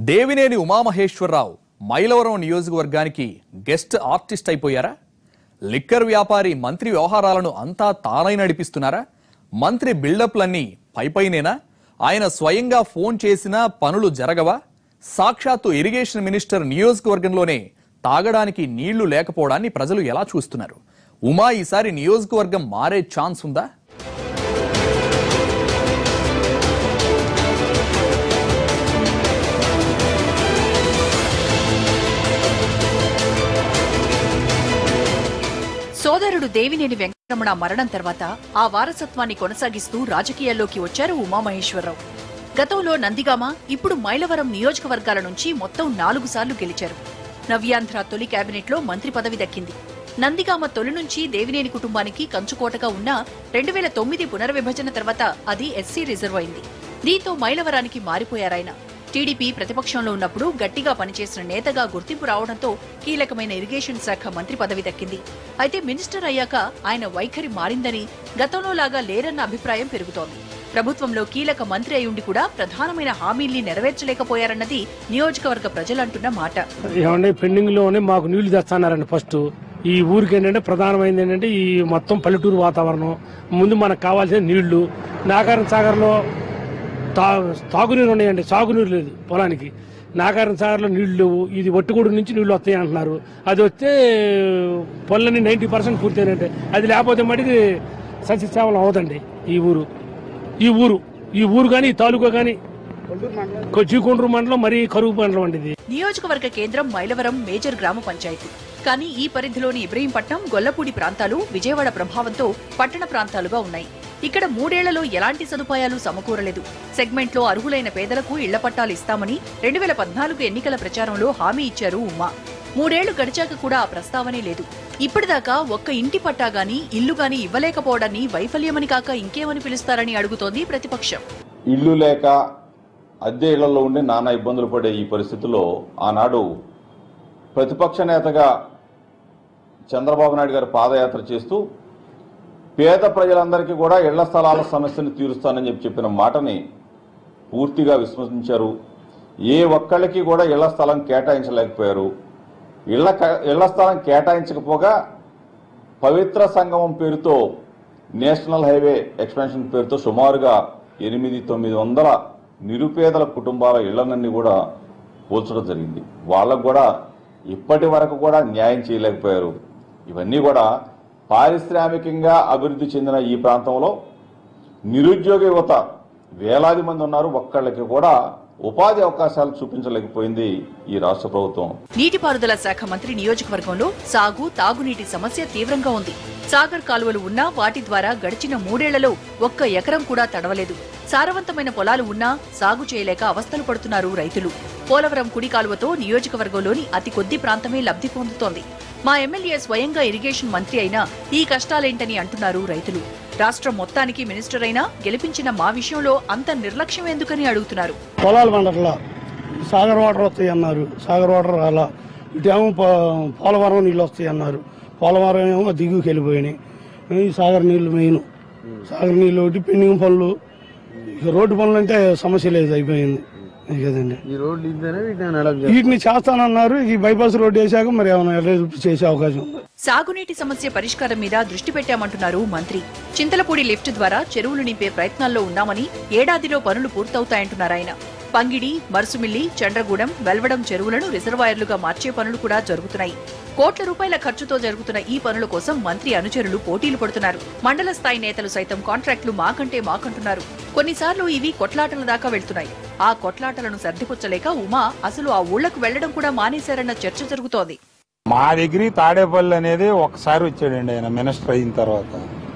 దేవినేని ఉమామహేశ్వరరావు మైలవరం నియోజకవర్గానికి guest artist అయిపోయారా liquor వ్యాపారి మంత్రి వ్యవహారాలను అంతా తానై నడిపిస్తున్నారా మంత్రి బిల్డప్లన్నీ పైపైనేనా ఆయన స్వయంగా ఫోన్ చేసినా పనులు జరగవా సాక్షాత్తు ఇరిగేషన్ మినిస్టర్ నియోజకవర్గంలోనే తాగడానికి నీళ్లు లేకపోవడాన్ని ప్రజలు ఎలా చూస్తున్నారు ఉమా ఈసారి నియోజకవర్గం మారే ఛాన్స్ ఉందా సోదరుడు దేవినేని వెంకటరమణ మరణం తర్వాత ఆ వారసత్వాన్ని కొనసాగిస్తూ రాజకీయాల్లోకి వచ్చారు ఉమామహేశ్వరరావు గతంలో నందిగామ ఇప్పుడు మైలవరం నియోజకవర్గాల నుంచి మొత్తం నాలుగు సార్లు గెలిచారు నవ్యాంధ్ర తొలి కేబినెట్లో మంత్రి పదవి దక్కింది నందిగామ తొలి నుంచి దేవినేని కుటుంబానికి కంచుకోటగా ఉన్న రెండు వేల తొమ్మిది పునర్విభజన తర్వాత అది ఎస్సీ రిజర్వ్ అయింది దీంతో మైలవరానికి మారిపోయారాయన టీడీపీ ప్రతిపక్షంలో ఉన్నప్పుడు గట్టిగా పనిచేసిన నేతగా గుర్తింపు రావడంతో కీలకమైన ఇరిగేషన్ శాఖ మంత్రి పదవి దక్కింది అయితే మినిస్టర్ అయ్యాక ఆయన వైఖరి మారిందని గతంలో లాగా లేరన్న అభిప్రాయం పెరుగుతోంది ప్రభుత్వంలో కీలక మంత్రి అయి ఉండి కూడా ప్రధానమైన హామీల్ని నెరవేర్చలేకపోయారన్నది నియోజకవర్గ ప్రజలంటున్న మాట ఏమంటే పెండింగ్ లోనే మాకు నీళ్లు తెస్తున్నారండి ఫస్ట్ ఈ ఊరికి ఏంటంటే ప్రధానమైనది ఏంటంటే ఈ మొత్తం పల్లెటూరు వాతావరణం ముందు మనకు కావాల్సిన నీళ్లు నాగారం సాగర్లో తా తాగునీరు ఉన్నాయండి సాగునీరు లేదు పొలానికి నాగారం సాగర్లో నీళ్లు లేవు ఇది ఒట్టుగూడు నుంచి నీళ్లు వస్తాయి అంటున్నారు అది వస్తే పొలని నైంటీ పర్సెంట్ పూర్తయినట్టే అది లేకపోతే మటుకి సస్యసేవలు అవదండి ఈ ఊరు ఈ ఊరు ఈ ఊరు కానీ ఈ తాలూకా కానీ చీకొండ్రు మండలం మరీ కరువు మండలం అండి ఇది నియోజకవర్గ కేంద్రం మైలవరం మేజర్ గ్రామ పంచాయతీ కానీ ఈ పరిధిలోని ఇబ్రహీంపట్నం గొల్లపూడి ప్రాంతాలు విజయవాడ ప్రభావంతో పట్టణ ప్రాంతాలుగా ఉన్నాయి ఇక్కడ మూడేళ్లలో ఎలాంటి సదుపాయాలు సమకూరలేదు సెగ్మెంట్లో అర్హులైన పేదలకు ఇళ్ల పట్టాలు ఇస్తామని రెండు వేల పద్నాలుగు ఎన్నికల ప్రచారంలో హామీ ఇచ్చారు ఉమ్మా మూడేళ్లు గడిచాక కూడా ఆ ప్రస్తావనే లేదు ఇప్పటిదాకా ఒక్క ఇంటి పట్టా గాని ఇల్లు గాని ఇవ్వలేకపోవడాన్ని వైఫల్యమని కాక ఇంకేమని పిలుస్తారని అడుగుతోంది ప్రతిపక్షం ఇల్లు లేక అద్దె ఇళ్లలో ఉండి నానా ఇబ్బందులు పడే ఈ పరిస్థితుల్లో ఆనాడు ప్రతిపక్ష నేతగా చంద్రబాబు నాయుడు గారు పాదయాత్ర చేస్తూ పేద ప్రజలందరికీ కూడా ఇళ్ల స్థలాల సమస్యను తీరుస్తానని చెప్పి చెప్పిన మాటని పూర్తిగా విస్మరించారు ఏ ఒక్కళ్ళకి కూడా ఇళ్ల స్థలం కేటాయించలేకపోయారు ఇళ్ల క- ఇళ్ల స్థలం కేటాయించకపోగా పవిత్ర సంగమం పేరుతో నేషనల్ హైవే ఎక్స్పెన్షన్ పేరుతో సుమారుగా ఎనిమిది తొమ్మిది వందల నిరుపేదల కుటుంబాల ఇళ్లనన్నీ కూడా కూల్చడం జరిగింది వాళ్ళకు కూడా ఇప్పటి వరకు కూడా న్యాయం చేయలేకపోయారు ఇవన్నీ కూడా పారిశ్రామికంగా అభివృద్ధి చెందిన ఈ ప్రాంతంలో నిరుద్యోగ యువత వేలాది మంది ఉన్నారు ఒక్కళ్ళకి కూడా ఉపాధి అవకాశాలు చూపించలేకపోయింది ఈ రాష్ట్ర ప్రభుత్వం నీటిపారుదల శాఖ మంత్రి నియోజకవర్గంలో సాగు తాగునీటి సమస్య తీవ్రంగా ఉంది సాగర్ కాలువలు ఉన్నా వాటి ద్వారా గడిచిన మూడేళ్లలో ఒక్క ఎకరం కూడా తడవలేదు సారవంతమైన పొలాలు ఉన్నా సాగు చేయలేక అవస్థలు పడుతున్నారు రైతులు పోలవరం కుడి కాలువతో నియోజకవర్గంలోని అతి కొద్ది ప్రాంతమే లబ్ధి పొందుతోంది మా ఎమ్మెల్యే స్వయంగా ఇరిగేషన్ మంత్రి అయినా ఈ కష్టాలేంటని అంటున్నారు రైతులు రాష్ట్రం మొత్తానికి మినిస్టర్ అయినా గెలిపించిన మా విషయంలో అంత నిర్లక్ష్యం ఎందుకని అడుగుతున్నారు పొలాలు పండట్లా సాగర్ వాటర్ వస్తాయి అన్నారు సాగర్ వాటర్ రాలా ఇటేమో పో- పోలవరం నీళ్ళు వస్తాయి అన్నారు పోలవరం ఏమో దిగుకి వెళ్ళిపోయినాయి ఈ సాగర్ నీళ్లు మెయిన్ సాగర్ నీళ్ళు ఒకటి పెండింగ్ పనులు ఇక రోడ్డు పనులు అంటే సమస్య లేదు అయిపోయింది అది కదండి ఈ రోడ్డు ఇద్దరే వీటిని ఎలా వీటిని చేస్తానన్నారు ఈ బైపాస్ రోడ్డు వేసాక మరి ఏమైనా ఎర్ర చేసే అవకాశం ఉంది సాగునీటి సమస్య పరిష్కారం మీద దృష్టి పెట్టామంటున్నారు మంత్రి చింతలపూడి లిఫ్ట్ ద్వారా చెరువులు నింపే ప్రయత్నాల్లో ఉన్నామని ఏడాదిలో పనులు పూర్తవుతాయంటున్నారాయన పంగిడి మరుసుమిల్లి చండ్రగూడెం వెల్వడం చెరువులను రిజర్వాయర్లుగా మార్చే పనులు కూడా జరుగుతున్నాయి కోట్ల రూపాయల ఖర్చుతో జరుగుతున్న ఈ పనుల కోసం మంత్రి అనుచరులు పోటీలు పడుతున్నారు మండల స్థాయి నేతలు సైతం కాంట్రాక్టులు మాకంటే మాకంటున్నారు కొన్నిసార్లు ఇవి కొట్లాటల దాకా వెళ్తున్నాయి ఆ కొట్లాటలను సర్దిపుచ్చలేక ఉమా అసలు ఆ ఊళ్లకు వెళ్లడం కూడా మానేశారన్న చర్చ జరుగుతోంది మా దగ్గరికి తాడేపల్లి అనేది ఒకసారి వచ్చాడండి ఆయన మినిస్టర్ అయిన తర్వాత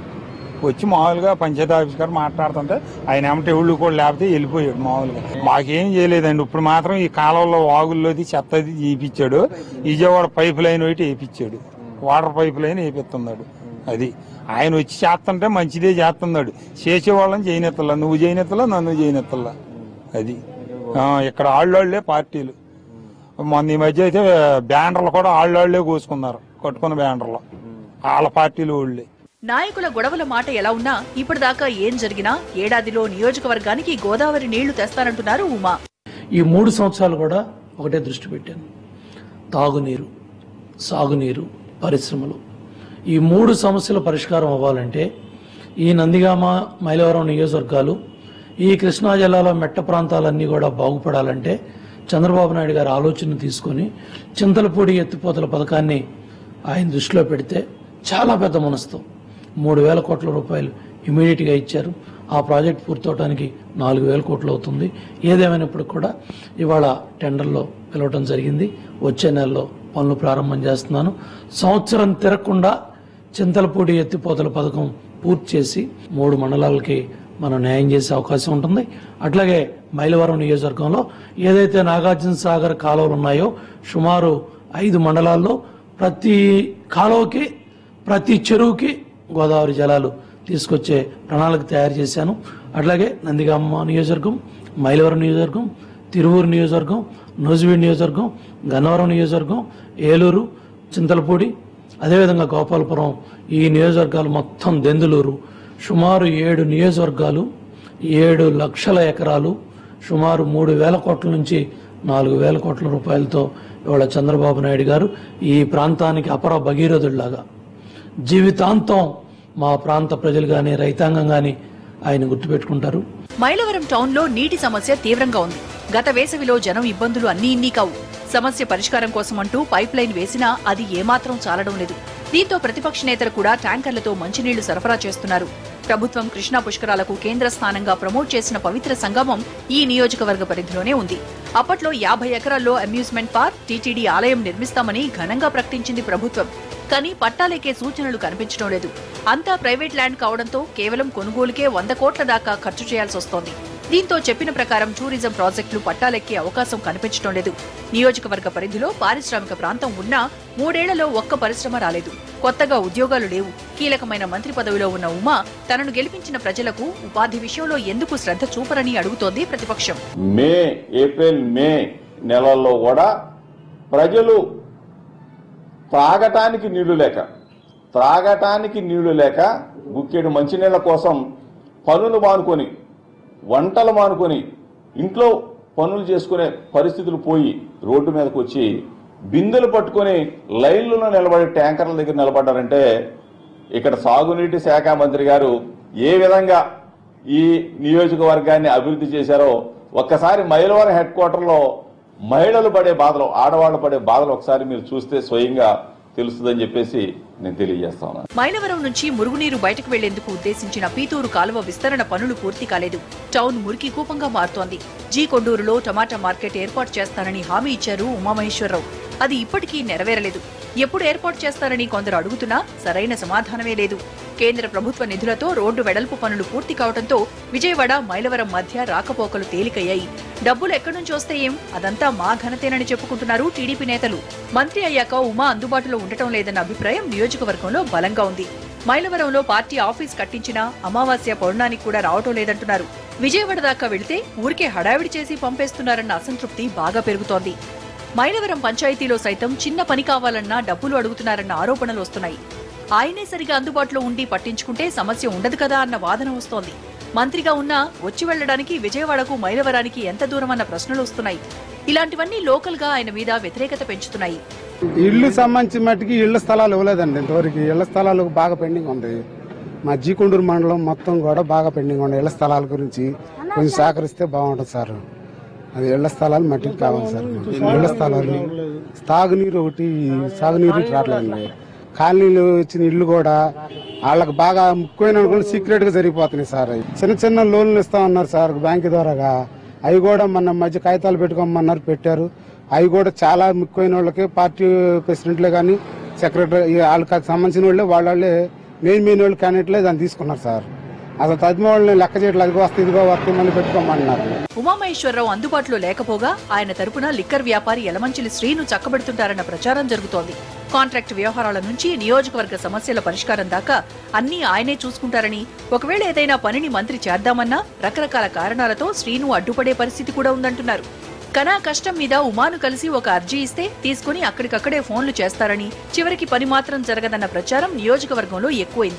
వచ్చి మామూలుగా పంచాయతీ ఆఫీస్ గారు మాట్లాడుతుంటే ఆయన ఏమంటే ఊళ్ళు కూడా లేకపోతే వెళ్ళిపోయాడు మామూలుగా మాకేం చేయలేదండి ఇప్పుడు మాత్రం ఈ కాలంలో వాగుల్లోది చెత్తది తీపిచ్చాడు విజయవాడ పైప్ లైన్ ఒకటి వేయించాడు వాటర్ పైప్ లైన్ వేపిస్తున్నాడు అది ఆయన వచ్చి చేస్తుంటే మంచిదే చేస్తున్నాడు చేసేవాళ్ళని చేయనెత్తలా నువ్వు చేయనెత్తలా నన్ను చేయనెత్తలా అది ఆ, ఇక్కడ ఆళ్ళోళ్లే పార్టీలు మొన్న ఈ మధ్య అయితే బ్యానర్లు కూడా ఆళ్ళోళ్లే కోసుకున్నారు కట్టుకున్న బ్యానర్లు వాళ్ళ పార్టీలు ఊళ్ళే నాయకుల గొడవల మాట ఎలా ఉన్నా ఇప్పటిదాకా ఏం జరిగినా ఏడాదిలో నియోజకవర్గానికి గోదావరి నీళ్లు తెస్తానంటున్నారు ఉమా ఈ మూడు సంవత్సరాలు కూడా ఒకటే దృష్టి పెట్టాను తాగునీరు సాగునీరు పరిశ్రమలు ఈ మూడు సమస్యల పరిష్కారం అవ్వాలంటే ఈ నందిగామ మైలవరం నియోజకవర్గాలు ఈ కృష్ణా జిల్లాలో మెట్ట ప్రాంతాలన్నీ కూడా బాగుపడాలంటే చంద్రబాబు నాయుడు గారి ఆలోచన తీసుకొని చింతలపూడి ఎత్తిపోతల పథకాన్ని ఆయన దృష్టిలో పెడితే చాలా పెద్ద మనసుతో మూడు వేల కోట్ల రూపాయలు ఇమీడియట్గా ఇచ్చారు ఆ ప్రాజెక్ట్ పూర్తవడానికి నాలుగు వేల కోట్లు అవుతుంది ఏదేమైనప్పుడు కూడా ఇవాళ టెండర్లో పిలవటం జరిగింది వచ్చే నెలలో పనులు ప్రారంభం చేస్తున్నాను సంవత్సరం తిరగకుండా చింతలపూడి ఎత్తిపోతల పథకం పూర్తి చేసి మూడు మండలాలకి మనం న్యాయం చేసే అవకాశం ఉంటుంది అట్లాగే మైలవరం నియోజకవర్గంలో ఏదైతే నాగార్జున సాగర్ కాలువలు ఉన్నాయో సుమారు ఐదు మండలాల్లో ప్రతి కాలువకి ప్రతి చెరువుకి గోదావరి జలాలు తీసుకొచ్చే ప్రణాళిక తయారు చేశాను అట్లాగే నందిగామ నియోజకవర్గం మైలవరం నియోజకవర్గం తిరువూరు నియోజకవర్గం నూజివీడ్ నియోజకవర్గం గన్నవరం నియోజకవర్గం ఏలూరు చింతలపూడి అదేవిధంగా గోపాలపురం ఈ నియోజకవర్గాలు మొత్తం దెందులూరు సుమారు ఏడు నియోజకవర్గాలు ఏడు లక్షల ఎకరాలు సుమారు మూడు వేల కోట్ల నుంచి నాలుగు వేల కోట్ల రూపాయలతో ఇవాళ చంద్రబాబు నాయుడు గారు ఈ ప్రాంతానికి అపర భగీరథుడిలాగా జీవితాంతం మా ప్రాంత ప్రజలు కానీ రైతాంగం కానీ ఆయన గుర్తుపెట్టుకుంటారు మైలవరం టౌన్ లో నీటి సమస్య తీవ్రంగా ఉంది గత వేసవిలో జనం ఇబ్బందులు అన్నీ ఇన్ని కావు సమస్య పరిష్కారం కోసం అంటూ పైప్ లైన్ వేసినా అది ఏమాత్రం చాలడం లేదు దీంతో ప్రతిపక్ష నేతలు కూడా ట్యాంకర్లతో మంచినీళ్లు సరఫరా చేస్తున్నారు ప్రభుత్వం కృష్ణా పుష్కరాలకు కేంద్ర స్థానంగా ప్రమోట్ చేసిన పవిత్ర సంగమం ఈ నియోజకవర్గ పరిధిలోనే ఉంది అప్పట్లో యాభై ఎకరాల్లో అమ్యూజ్మెంట్ పార్క్ టీటీడీ ఆలయం నిర్మిస్తామని ఘనంగా ప్రకటించింది ప్రభుత్వం కానీ పట్టాలెక్కే సూచనలు కనిపించడం లేదు అంతా ప్రైవేట్ ల్యాండ్ కావడంతో కేవలం కొనుగోలుకే వంద కోట్ల దాకా ఖర్చు చేయాల్సి వస్తోంది దీంతో చెప్పిన ప్రకారం టూరిజం ప్రాజెక్టులు పట్టాలెక్కే అవకాశం కనిపించడం లేదు నియోజకవర్గ పరిధిలో పారిశ్రామిక ప్రాంతం ఉన్నా మూడేళ్లలో ఒక్క పరిశ్రమ రాలేదు కొత్తగా ఉద్యోగాలు లేవు కీలకమైన మంత్రి పదవిలో ఉన్న ఉమా తనను గెలిపించిన ప్రజలకు ఉపాధి విషయంలో ఎందుకు శ్రద్ధ చూపరని అడుగుతోంది ప్రతిపక్షం మే ఏప్రిల్ మే నెలల్లో కూడా ప్రజలు త్రాగటానికి నీళ్లు లేక త్రాగటానికి నీళ్లు లేక గుక్కెడు మంచినీళ్ల కోసం పనులు మానుకొని వంటలు మానుకొని ఇంట్లో పనులు చేసుకునే పరిస్థితులు పోయి రోడ్డు మీదకి వచ్చి బిందెలు పట్టుకొని లైన్లలో నిలబడి ట్యాంకర్ల దగ్గర నిలబడ్డారంటే ఇక్కడ సాగునీటి శాఖ మంత్రి గారు ఏ విధంగా ఈ నియోజకవర్గాన్ని అభివృద్ధి చేశారో ఒక్కసారి మైలవరం హెడ్ క్వార్టర్లో మహిళలు పడే బాధలు ఆడవాళ్ళు పడే బాధలు ఒకసారి మీరు చూస్తే స్వయంగా తెలుస్తుందని చెప్పేసి నేను తెలియజేస్తా ఉన్నాను మైలవరం నుంచి మురుగునీరు బయటకు వెళ్లేందుకు ఉద్దేశించిన పీతూరు కాలువ విస్తరణ పనులు పూర్తి కాలేదు టౌన్ మురికి కూపంగా మారుతోంది జీ కొండూరులో టమాటా మార్కెట్ ఏర్పాటు చేస్తానని హామీ ఇచ్చారు ఉమామహేశ్వరరావు అది ఇప్పటికీ నెరవేరలేదు ఎప్పుడు ఏర్పాటు చేస్తారని కొందరు అడుగుతున్నా సరైన సమాధానమే లేదు కేంద్ర ప్రభుత్వ నిధులతో రోడ్డు వెడల్పు పనులు పూర్తి కావడంతో విజయవాడ మైలవరం మధ్య రాకపోకలు తేలికయ్యాయి డబ్బులు ఎక్కడి నుంచి వస్తే ఏం అదంతా మా ఘనతేనని చెప్పుకుంటున్నారు టీడీపీ నేతలు మంత్రి అయ్యాక ఉమా అందుబాటులో ఉండటం లేదన్న అభిప్రాయం నియోజకవర్గంలో బలంగా ఉంది మైలవరంలో పార్టీ ఆఫీస్ కట్టించినా అమావాస్య పౌర్ణానికి కూడా రావటం లేదంటున్నారు విజయవాడ దాకా వెళితే ఊరికే హడావిడి చేసి పంపేస్తున్నారన్న అసంతృప్తి బాగా పెరుగుతోంది మైలవరం పంచాయతీలో సైతం చిన్న పని కావాలన్నా డబ్బులు అడుగుతున్నారన్న ఆరోపణలు వస్తున్నాయి ఆయనే సరిగా అందుబాటులో ఉండి పట్టించుకుంటే సమస్య ఉండదు కదా అన్న వాదన వస్తోంది మంత్రిగా ఉన్నా వచ్చి వెళ్లడానికి విజయవాడకు మైలవరానికి ఎంత దూరం అన్న ప్రశ్నలు వస్తున్నాయి ఇలాంటివన్నీ లోకల్ గా ఆయన మీద వ్యతిరేకత పెంచుతున్నాయి ఇల్లు సంబంధించి మట్టికి ఇళ్ల స్థలాలు ఇవ్వలేదండి ఇంతవరకు ఇళ్ల స్థలాలు బాగా పెండింగ్ ఉంది మా జీకొండూరు మండలం మొత్తం కూడా బాగా పెండింగ్ ఉంది ఇళ్ల స్థలాల గురించి కొంచెం సహకరిస్తే బాగుంటుంది సార్ అది ఇళ్ల స్థలాలు మట్టికి కావాలి సార్ ఇళ్ల స్థలాలు తాగునీరు ఒకటి సాగునీరు ఇటు రావట్లేదండి కాలనీలు ఇచ్చిన ఇల్లు కూడా వాళ్ళకి బాగా ముఖ్యమైన అనుకుని సీక్రెట్ గా జరిగిపోతున్నాయి సార్ చిన్న చిన్న లోన్లు ఇస్తా ఉన్నారు సార్ బ్యాంక్ ద్వారాగా అవి కూడా మన మధ్య కాగితాలు పెట్టుకోమన్నారు పెట్టారు అవి కూడా చాలా ముఖ్యమైన వాళ్ళకి పార్టీ ప్రెసిడెంట్లే కానీ సెక్రటరీ వాళ్ళకి సంబంధించిన వాళ్ళే వాళ్ళ వాళ్ళే మెయిన్ మెయిన్ వాళ్ళు క్యాండిడేట్లే దాన్ని తీసుకున్నారు సార్ అసలు తదిమ వాళ్ళని లెక్క చేయట్లేదు అదిగో వస్తే ఇదిగో వస్తే మళ్ళీ పెట్టుకోమన్నారు ఉమామహేశ్వరరావు అందుబాటులో లేకపోగా ఆయన తరపున లిక్కర్ వ్యాపారి యలమంచిలి శ్రీను చక్కబెడుతుంటారన్న ప్రచారం జరుగుతోంది కాంట్రాక్ట్ వ్యవహారాల నుంచి నియోజకవర్గ సమస్యల పరిష్కారం దాకా అన్నీ ఆయనే చూసుకుంటారని ఒకవేళ ఏదైనా పనిని మంత్రి చేద్దామన్నా రకరకాల కారణాలతో శ్రీను అడ్డుపడే పరిస్థితి కూడా ఉందంటున్నారు కనా కష్టం మీద ఉమాను కలిసి ఒక అర్జీ ఇస్తే తీసుకుని అక్కడికక్కడే ఫోన్లు చేస్తారని చివరికి పని మాత్రం జరగదన్న ప్రచారం నియోజకవర్గంలో ఎక్కువైంది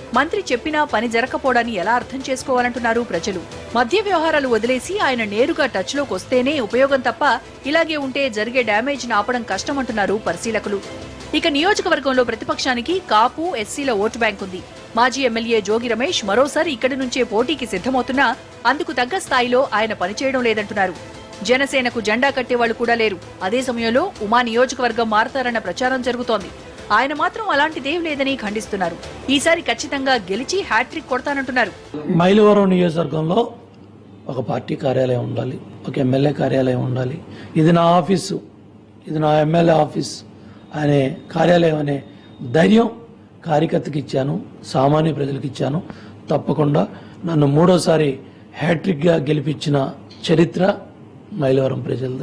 మంత్రి చెప్పినా పని జరగకపోవడాన్ని ఎలా అర్థం చేసుకోవాలంటున్నారు ప్రజలు మధ్య వ్యవహారాలు వదిలేసి ఆయన నేరుగా టచ్లోకి వస్తేనే ఉపయోగం తప్ప ఇలాగే ఉంటే జరిగే డ్యామేజ్ ఆపడం కష్టమంటున్నారు పరిశీలకులు ఇక నియోజకవర్గంలో ప్రతిపక్షానికి కాపు ఎస్సీల ఓటు బ్యాంక్ ఉంది మాజీ ఎమ్మెల్యే జోగి రమేష్ మరోసారి ఇక్కడి నుంచే పోటీకి సిద్ధమవుతున్నా అందుకు తగ్గ స్థాయిలో ఆయన పనిచేయడం లేదంటున్నారు జనసేనకు జెండా కట్టేవాళ్లు కూడా లేరు అదే సమయంలో ఉమా నియోజకవర్గం మారతారన్న ప్రచారం జరుగుతోంది ఆయన మాత్రం అలాంటిదేం లేదని ఖండిస్తున్నారు ఈసారి ఖచ్చితంగా గెలిచి హ్యాట్రిక్ కొడతానంటున్నారు మైలవరం నియోజకవర్గంలో ఒక పార్టీ కార్యాలయం ఉండాలి ఒక ఎమ్మెల్యే కార్యాలయం ఉండాలి ఇది నా ఆఫీసు ఇది నా ఎమ్మెల్యే ఆఫీస్ అనే కార్యాలయం అనే ధైర్యం కార్యకర్తకి ఇచ్చాను సామాన్య ప్రజలకు ఇచ్చాను తప్పకుండా నన్ను మూడోసారి హ్యాట్రిక్గా గెలిపించిన చరిత్ర మైలవరం ప్రజలది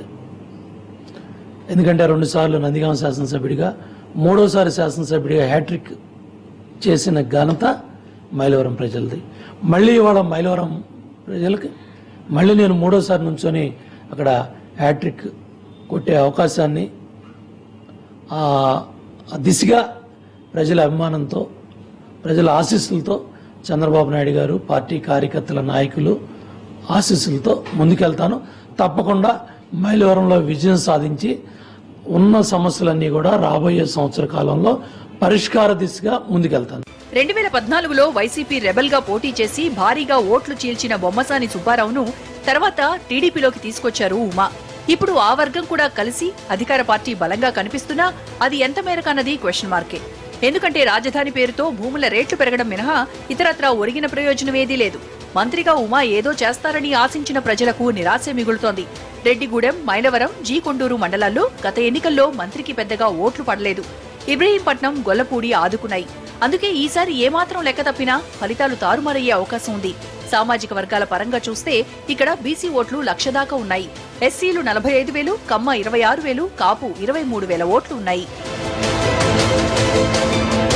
ఎందుకంటే రెండుసార్లు నందిగామ శాసనసభ్యుడిగా మూడోసారి శాసనసభ్యుడిగా హ్యాట్రిక్ చేసిన ఘనత మైలవరం ప్రజలది మళ్ళీ ఇవాళ మైలవరం ప్రజలకి మళ్ళీ నేను మూడోసారి నుంచొని అక్కడ హ్యాట్రిక్ కొట్టే అవకాశాన్ని ఆ ఆ దిశగా ప్రజల అభిమానంతో ప్రజల ఆశీస్సులతో చంద్రబాబు నాయుడు గారు పార్టీ కార్యకర్తల నాయకులు ఆశీస్సులతో ముందుకెళ్తాను తప్పకుండా మైలవరంలో విజయం సాధించి ఉన్న సమస్యలన్నీ కూడా రాబోయే సంవత్సర కాలంలో పరిష్కార దిశగా ముందుకెళ్తాను రెండు వేల పద్నాలుగులో వైసీపీ రెబల్ గా పోటీ చేసి భారీగా ఓట్లు చీల్చిన బొమ్మసాని సుబ్బారావును తర్వాత టీడీపీలోకి తీసుకొచ్చారు ఉమా ఇప్పుడు ఆ వర్గం కూడా కలిసి అధికార పార్టీ బలంగా కనిపిస్తున్నా అది ఎంత మేరకన్నది క్వశ్చన్ మార్కే ఎందుకంటే రాజధాని పేరుతో భూముల రేట్లు పెరగడం మినహా ఇతరత్రా ఒరిగిన ప్రయోజనం ఏదీ లేదు మంత్రిగా ఉమా ఏదో చేస్తారని ఆశించిన ప్రజలకు నిరాశే మిగులుతోంది రెడ్డిగూడెం మైలవరం జీ కొండూరు మండలాల్లో గత ఎన్నికల్లో మంత్రికి పెద్దగా ఓట్లు పడలేదు ఇబ్రహీంపట్నం గొల్లపూడి ఆదుకున్నాయి అందుకే ఈసారి ఏమాత్రం లెక్క తప్పినా ఫలితాలు తారుమారయ్యే అవకాశం ఉంది సామాజిక వర్గాల పరంగా చూస్తే ఇక్కడ బీసీ ఓట్లు లక్ష దాకా ఉన్నాయి ఎస్సీలు నలభై ఐదు వేలు కమ్మ ఇరవై ఆరు వేలు కాపు ఇరవై మూడు వేల ఓట్లు ఉన్నాయి